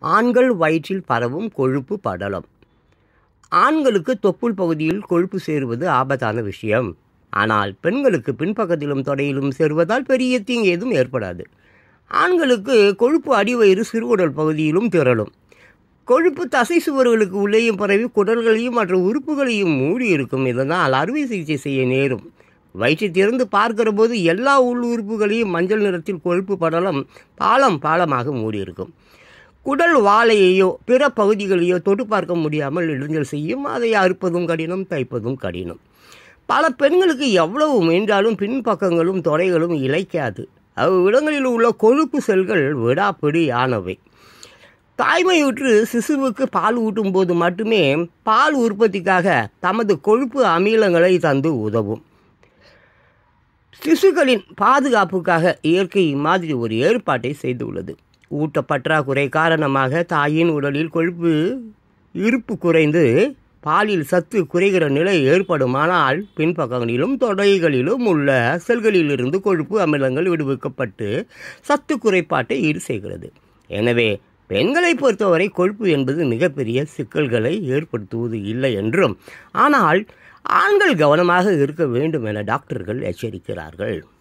ஆண்கள் வயிற்றில் பரவும் கொழுப்பு படலம் ஆண்களுக்கு தொப்புள் பகுதியில் கொழுப்பு சேருவது ஆபத்தான விஷயம் ஆனால் பெண்களுக்கு பின்பக்கத்திலும் தொடையிலும் சேருவதால் பெரிய தீங்கு ஏதும் ஏற்படாது ஆண்களுக்கு கொழுப்பு அடிவயிறு சிறுகுடல் பகுதியிலும் திரளும் கொழுப்பு தசை சுவர்களுக்கு உள்ளேயும் பரவி குடல்களையும் மற்ற உறுப்புகளையும் மூடி இருக்கும் இதனால் அறுவை சிகிச்சை செய்ய நேரும் வயிற்றை திறந்து பார்க்கிற போது எல்லா உள் உறுப்புகளையும் மஞ்சள் நிறத்தில் கொழுப்பு படலம் பாலம் பாலமாக மூடியிருக்கும் குடல் வாழையையோ பிற பகுதிகளையோ தொட்டு பார்க்க முடியாமல் இடைஞ்சல் செய்யும் அதை அறுப்பதும் கடினம் தைப்பதும் கடினம் பல பெண்களுக்கு எவ்வளவு முயன்றாலும் பின்பக்கங்களும் தொடைகளும் இழைக்காது அவ்விடங்களில் உள்ள கொழுப்பு செல்கள் விடாப்பிடி ஆனவை தாய்மையுற்று சிசுவுக்கு பால் ஊட்டும் போது மட்டுமே பால் உற்பத்திக்காக தமது கொழுப்பு அமிலங்களை தந்து உதவும் சிசுக்களின் பாதுகாப்புக்காக இயற்கை மாதிரி ஒரு ஏற்பாட்டை செய்துள்ளது ஊட்டப்பற்றாக்குறை காரணமாக தாயின் உடலில் கொழுப்பு இருப்பு குறைந்து பாலில் சத்து குறைகிற நிலை ஏற்படுமானால் பின்பக்கங்களிலும் தொடைகளிலும் உள்ள செல்களிலிருந்து கொழுப்பு அமிலங்கள் விடுவிக்கப்பட்டு சத்து குறைபாட்டை ஈடு செய்கிறது எனவே பெண்களை பொறுத்தவரை கொழுப்பு என்பது மிகப்பெரிய சிக்கல்களை ஏற்படுத்துவது இல்லை என்றும் ஆனால் ஆண்கள் கவனமாக இருக்க வேண்டும் என டாக்டர்கள் எச்சரிக்கிறார்கள்